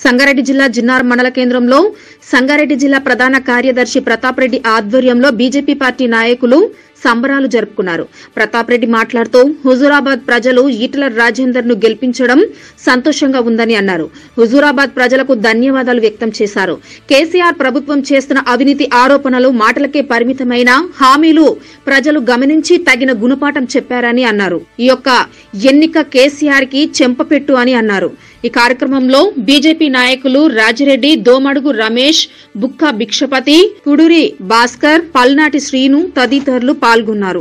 సంగారెడ్డి జిల్లా జిన్నార్ మండల కేంద్రంలో సంగారెడ్డి జిల్లా ప్రధాన కార్యదర్శి ప్రతాప్ రెడ్డి ఆధ్వర్యంలో బీజేపీ పార్టీ నాయకులు సంబరాలు జరుపుకున్నారు ప్రతాప్ రెడ్డి మాట్లాడుతూ హుజూరాబాద్ ప్రజలు ఈటల రాజేందర్ ను గెలిపించడం సంతోషంగా ఉందని అన్నారు హుజూరాబాద్ ప్రజలకు ధన్యవాదాలు వ్యక్తం చేశారు కేసీఆర్ ప్రభుత్వం చేస్తున్న అవినీతి ఆరోపణలు మాటలకే పరిమితమైన హామీలు ప్రజలు గమనించి తగిన గుణపాఠం చెప్పారని అన్నారు ఈ యొక్క ఎన్నిక కేసీఆర్ కి చెంపపెట్టు అని అన్నారు ఈ కార్యక్రమంలో బీజేపీ నాయకులు రాజిరెడ్డి దోమడుగు రమేష్ బుక్క భిక్షపతి కుడూరి భాస్కర్ పల్నాటి శ్రీను తదితరులు పాల్గొన్నారు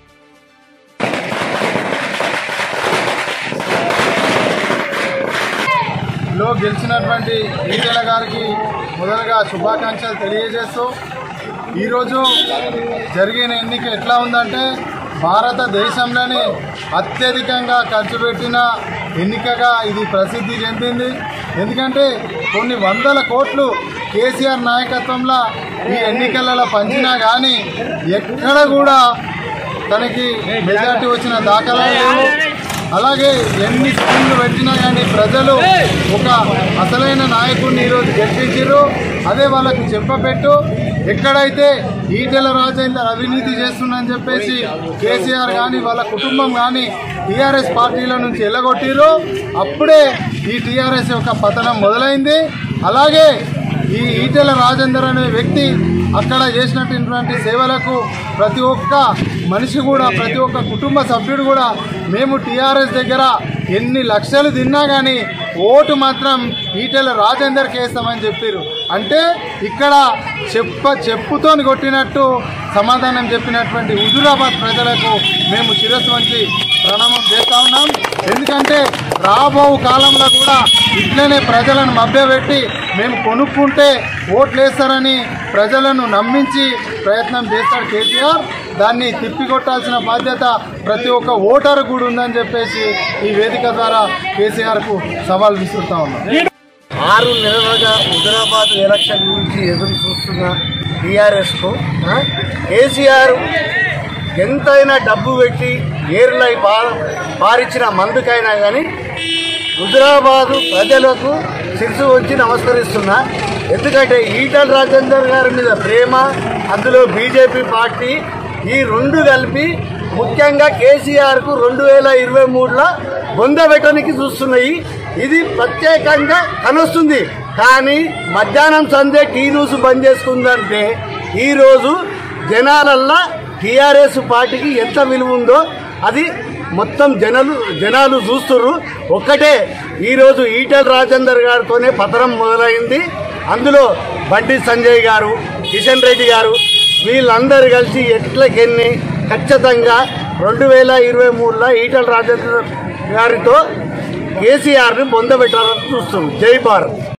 లో గెలిచినటువంటి ఈటెల గారికి మొదలుగా శుభాకాంక్షలు తెలియజేస్తూ ఈరోజు జరిగిన ఎన్నిక ఎట్లా ఉందంటే భారతదేశంలోనే అత్యధికంగా ఖర్చు పెట్టిన ఎన్నికగా ఇది ప్రసిద్ధి చెందింది ఎందుకంటే కొన్ని వందల కోట్లు కేసీఆర్ నాయకత్వంలో ఈ ఎన్నికలలో పంచినా కానీ ఎక్కడ కూడా తనకి మెజార్టీ వచ్చిన దాఖలాలు లేవు అలాగే ఎన్ని స్కీమ్లు పెట్టినా కానీ ప్రజలు ఒక అసలైన నాయకుడిని ఈరోజు గెలిపించారు అదే వాళ్ళకి చెప్పపెట్టు ఎక్కడైతే ఈటెల రాజేందర్ అవినీతి చేస్తుందని చెప్పేసి కేసీఆర్ కానీ వాళ్ళ కుటుంబం కానీ టీఆర్ఎస్ పార్టీల నుంచి ఎల్లగొట్టిరు అప్పుడే ఈ టీఆర్ఎస్ యొక్క పతనం మొదలైంది అలాగే ఈ ఈటెల రాజేందర్ అనే వ్యక్తి అక్కడ చేసినటువంటి సేవలకు ప్రతి ఒక్క మనిషి కూడా ప్రతి ఒక్క కుటుంబ సభ్యుడు కూడా మేము టీఆర్ఎస్ దగ్గర ఎన్ని లక్షలు తిన్నా కానీ ఓటు మాత్రం ఈటెల రాజేందర్కి వేస్తామని చెప్పారు అంటే ఇక్కడ చెప్ప చెప్పుతోని కొట్టినట్టు సమాధానం చెప్పినటువంటి హుజూరాబాద్ ప్రజలకు మేము శిరస్సు వంచి ప్రణామం చేస్తా ఉన్నాం ఎందుకంటే రాబో కాలంలో కూడా ఇట్లనే ప్రజలను మభ్యపెట్టి మేము కొనుక్కుంటే ఓట్లు వేస్తారని ప్రజలను నమ్మించి ప్రయత్నం చేస్తాడు కేసీఆర్ దాన్ని తిప్పికొట్టాల్సిన బాధ్యత ప్రతి ఒక్క ఓటరు కూడా ఉందని చెప్పేసి ఈ వేదిక ద్వారా కేసీఆర్కు సవాల్ విసురుతా ఉన్నాం ఆరు నెలలుగా హుజరాబాద్ ఎలక్షన్ గురించి ఎదురు చూస్తున్న టీఆర్ఎస్కు కేసీఆర్ ఎంతైనా డబ్బు పెట్టి ఏర్లై పా పారిచ్చిన మందుకైనా కానీ హుజరాబాదు ప్రజలకు శిరసు వచ్చి నమస్కరిస్తున్నా ఎందుకంటే ఈటల రాజేందర్ గారి మీద ప్రేమ అందులో బీజేపీ పార్టీ ఈ రెండు కలిపి ముఖ్యంగా కేసీఆర్కు రెండు వేల ఇరవై మూడులో బొందబెట్టడానికి చూస్తున్నాయి ఇది ప్రత్యేకంగా కనొస్తుంది కానీ మధ్యాహ్నం సందే టీ న్యూస్ బంద్ చేసుకుందంటే ఈరోజు జనాలల్లా టీఆర్ఎస్ పార్టీకి ఎంత విలువ ఉందో అది మొత్తం జనాలు జనాలు చూస్తున్నారు ఒక్కటే ఈరోజు ఈటల రాజేందర్ గారితోనే పతనం మొదలైంది అందులో బండి సంజయ్ గారు కిషన్ రెడ్డి గారు వీళ్ళందరూ కలిసి ఎట్లకెన్ని ఖచ్చితంగా రెండు వేల ఇరవై మూడులో ఈటల రాజేందర్ గారితో కేసీఆర్ని పొందబెట్టాలని చూస్తున్నారు జై భారత్